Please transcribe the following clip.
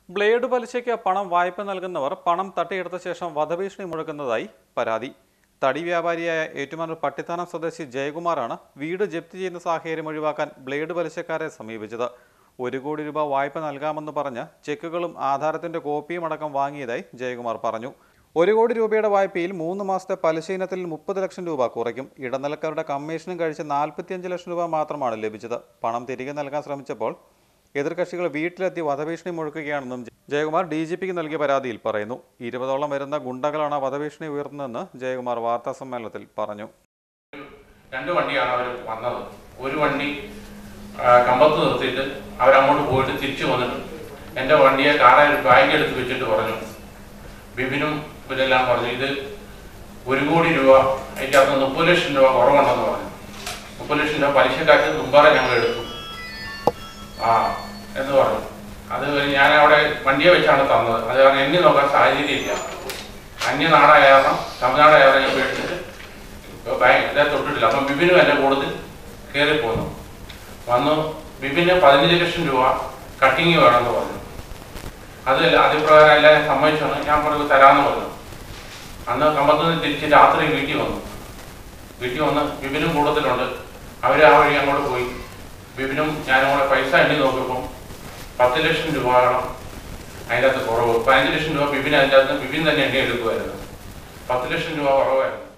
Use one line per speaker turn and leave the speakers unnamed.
blade പലിശയ്ക്ക് പണം വായ്പ നൽകുന്നവർ പണം തട്ടിയെടുത്ത ശേഷം വധഭീഷണി മുഴക്കുന്നതായി പരാതി തടി വ്യാപാരിയായ ഏറ്റുമാനൂർ പട്ടിത്താനം സ്വദേശി ജയകുമാറാണ് വീട് ജപ്തി ചെയ്യുന്ന സാഹചര്യം ഒഴിവാക്കാൻ ബ്ലേഡ് പലിശക്കാരെ സമീപിച്ചത് ഒരു കോടി രൂപ വായ്പ നൽകാമെന്ന് പറഞ്ഞ് ചെക്കുകളും ആധാരത്തിന്റെ കോപ്പിയും അടക്കം വാങ്ങിയതായി ജയകുമാർ പറഞ്ഞു ഒരു കോടി രൂപയുടെ വായ്പയിൽ മൂന്ന് മാസത്തെ പലിശ ഇനത്തിൽ മുപ്പത് ലക്ഷം രൂപ കുറയ്ക്കും ഇടനിലക്കാരുടെ കമ്മീഷനും കഴിച്ച് നാൽപ്പത്തിയഞ്ച് ലക്ഷം രൂപ മാത്രമാണ് ലഭിച്ചത് പണം തിരികെ നൽകാൻ ശ്രമിച്ചപ്പോൾ എതിർകക്ഷികൾ വീട്ടിലെത്തി വധഭീഷണി മുഴക്കുകയാണെന്നും ജയകുമാർ ഡി ജി പിക്ക് നൽകിയ പരാതിയിൽ പറയുന്നു ഇരുപതോളം വരുന്ന ഗുണ്ടകളാണ് വധഭീഷണി ഉയർത്തുന്നതെന്ന് ജയകുമാർ വാർത്താ സമ്മേളനത്തിൽ പറഞ്ഞു
രണ്ട് വണ്ടിയാണ് അവർ വന്നത് ഒരു വണ്ടി ആ, കമ്പത്ത് നിർത്തിയിട്ട് അവരങ്ങോട്ട് പോയിട്ട് തിരിച്ചു വന്നിട്ട് എൻ്റെ വണ്ടിയെ കാറെ ഒരു ബാഗ് എടുത്ത് വെച്ചിട്ട് പറഞ്ഞു ബിബിനും ഇവരെല്ലാം പറഞ്ഞു ഇത് ഒരു കോടി രൂപ അതിൻ്റെ അകത്ത് മുപ്പത് ലക്ഷം രൂപ കുറവുണ്ടെന്ന് പറഞ്ഞു മുപ്പത് ലക്ഷം രൂപ പലിശക്കാറ്റ് മുമ്പാറെ ഞങ്ങൾ എടുത്തു ആ എന്ന് പറഞ്ഞു അത് കഴിഞ്ഞ് ഞാൻ അവിടെ വണ്ടിയെ വെച്ചാണ് തന്നത് അത് കാരണം എന്നെ നോക്കാൻ സാഹചര്യമില്ല അന്യനാടായ കാരണം തമിഴ്നാടായ കാരണം ഞാൻ പേടിച്ചിട്ട് ബാങ്ക് ഇതേ തൊട്ടിട്ടില്ല അപ്പം ബിബിനും എൻ്റെ കൂടുതൽ കയറി പോന്നു വന്നു ബിബിന് പതിനഞ്ച് ലക്ഷം രൂപ കട്ടിങ് വേണമെന്ന് പറഞ്ഞു അത് അതിപ്രകാരം എല്ലാം സമ്മതിച്ചാണ് ഞാൻ പറഞ്ഞു തരാമെന്ന് പറഞ്ഞു അന്ന് കമ്പത്തുനിന്ന് തിരിച്ച് രാത്രി വീട്ടിൽ വന്നു വീട്ടിൽ വന്ന് ബിബിനും കൂടുതലുണ്ട് അവർ ആ വഴി അങ്ങോട്ട് പോയി ബിബിനും ഞാനും കൂടെ പൈസ എണ്ണി നോക്കിയപ്പം പത്ത് ലക്ഷം രൂപയോളം അതിൻ്റെ അകത്ത് കുറവ് പതിനഞ്ച് ലക്ഷം രൂപ ബിബിന് അതിൻ്റെ അകത്ത് ബിബിൻ തന്നെ എണ്ണി എടുക്കുമായിരുന്നു പത്ത് ലക്ഷം രൂപ കുറവായിരുന്നു